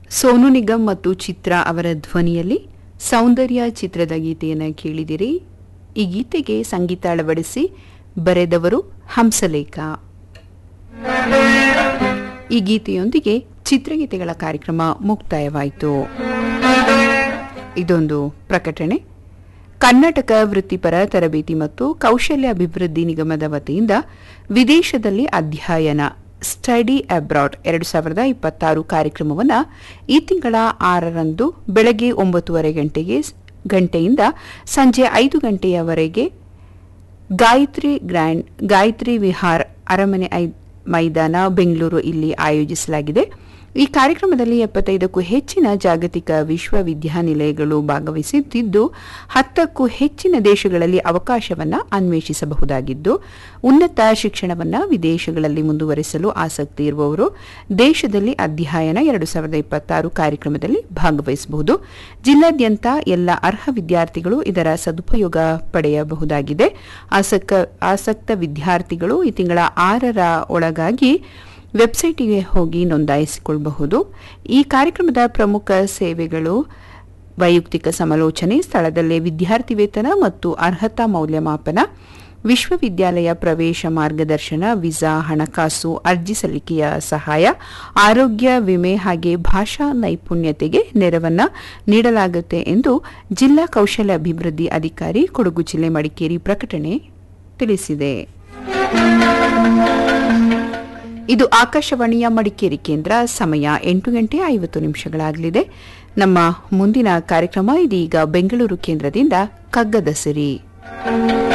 ಸೋನು ನಿಗಮ್ ಮತ್ತು ಚಿತ್ರ ಅವರ ಧ್ವನಿಯಲ್ಲಿ ಸೌಂದರ್ಯ ಚಿತ್ರದ ಗೀತೆಯನ್ನು ಕೇಳಿದಿರಿ ಈ ಗೀತೆಗೆ ಸಂಗೀತ ಅಳವಡಿಸಿ ಬರೆದವರು ಹಂಸಲೇಖ ಈ ಗೀತೆಯೊಂದಿಗೆ ಚಿತ್ರಗೀತೆಗಳ ಕಾರ್ಯಕ್ರಮ ಮುಕ್ತಾಯವಾಯಿತು ಇದೊಂದು ಪ್ರಕಟಣೆ ಕರ್ನಾಟಕ ವೃತ್ತಿಪರ ತರಬೇತಿ ಮತ್ತು ಕೌಶಲ್ಯ ಅಭಿವೃದ್ಧಿ ನಿಗಮದ ವತಿಯಿಂದ ವಿದೇಶದಲ್ಲಿ ಅಧ್ಯಯನ ಸ್ಟಡಿ ಅಬ್ರಾಡ್ ಎರಡು ಸಾವಿರದ ಇಪ್ಪತ್ತಾರು ಕಾರ್ಯಕ್ರಮವನ್ನು ಈ ತಿಂಗಳ ಆರರಂದು ಬೆಳಗ್ಗೆ ಒಂಬತ್ತುವರೆ ಗಂಟೆಗೆ ಗಂಟೆಯಿಂದ ಸಂಜೆ ಐದು ಗಂಟೆಯವರೆಗೆ ಗಾಯತ್ರಿ ಗ್ರ್ಯಾಂಡ್ ಗಾಯತ್ರಿ ವಿಹಾರ್ ಅರಮನೆ ಐ- ಮೈದಾನ ಬೆಂಗಳೂರು ಇಲ್ಲಿ ಆಯೋಜಿಸಲಾಗಿದೆ ಈ ಕಾರ್ಯಕ್ರಮದಲ್ಲಿ ಎಪ್ಪತ್ತೈದಕ್ಕೂ ಹೆಚ್ಚಿನ ಜಾಗತಿಕ ವಿಶ್ವವಿದ್ಯಾನಿಲಯಗಳು ಭಾಗವಹಿಸುತ್ತಿದ್ದು ಹತ್ತಕ್ಕೂ ಹೆಚ್ಚಿನ ದೇಶಗಳಲ್ಲಿ ಅವಕಾಶವನ್ನು ಅನ್ವೇಷಿಸಬಹುದಾಗಿದ್ದು ಉನ್ನತ ಶಿಕ್ಷಣವನ್ನು ವಿದೇಶಗಳಲ್ಲಿ ಮುಂದುವರಿಸಲು ಆಸಕ್ತಿ ಇರುವವರು ದೇಶದಲ್ಲಿ ಅಧ್ಯಯನ ಎರಡು ಸಾವಿರದ ಇಪ್ಪತ್ತಾರು ಕಾರ್ಯಕ್ರಮದಲ್ಲಿ ಭಾಗವಹಿಸಬಹುದು ಜಿಲ್ಲಾದ್ಯಂತ ಎಲ್ಲ ಅರ್ಹ ವಿದ್ಯಾರ್ಥಿಗಳು ಇದರ ಸದುಪಯೋಗ ಪಡೆಯಬಹುದಾಗಿದೆ ಆಸಕ್ತ ಆಸಕ್ತ ವಿದ್ಯಾರ್ಥಿಗಳು ಈ ತಿಂಗಳ ಆರರ ಒಳಗಾಗಿ ವೆಬ್ಸೈಟಿಗೆ ಹೋಗಿ ನೋಂದಾಯಿಸಿಕೊಳ್ಳಬಹುದು ಈ ಕಾರ್ಯಕ್ರಮದ ಪ್ರಮುಖ ಸೇವೆಗಳು ವೈಯಕ್ತಿಕ ಸಮಾಲೋಚನೆ ಸ್ಥಳದಲ್ಲೇ ವಿದ್ಯಾರ್ಥಿ ವೇತನ ಮತ್ತು ಅರ್ಹತಾ ಮೌಲ್ಯಮಾಪನ ವಿಶ್ವವಿದ್ಯಾಲಯ ಪ್ರವೇಶ ಮಾರ್ಗದರ್ಶನ ವೀಸಾ ಹಣಕಾಸು ಅರ್ಜಿ ಸಲ್ಲಿಕೆಯ ಸಹಾಯ ಆರೋಗ್ಯ ವಿಮೆ ಹಾಗೆ ಭಾಷಾ ನೈಪುಣ್ಯತೆಗೆ ನೆರವನ್ನ ನೀಡಲಾಗುತ್ತೆ ಎಂದು ಜಿಲ್ಲಾ ಕೌಶಲ್ಯ ಅಭಿವೃದ್ಧಿ ಅಧಿಕಾರಿ ಕೊಡಗು ಜಿಲ್ಲೆ ಮಡಿಕೇರಿ ಪ್ರಕಟಣೆ ತಿಳಿಸಿದೆ ಇದು ಆಕಾಶವಾಣಿಯ ಮಡಿಕೇರಿ ಕೇಂದ್ರ ಸಮಯ ಎಂಟು ಗಂಟೆ ಐವತ್ತು ನಿಮಿಷಗಳಾಗಲಿದೆ ನಮ್ಮ ಮುಂದಿನ ಕಾರ್ಯಕ್ರಮ ಇದೀಗ ಬೆಂಗಳೂರು ಕೇಂದ್ರದಿಂದ ಕಗ್ಗದ ಸಿರಿ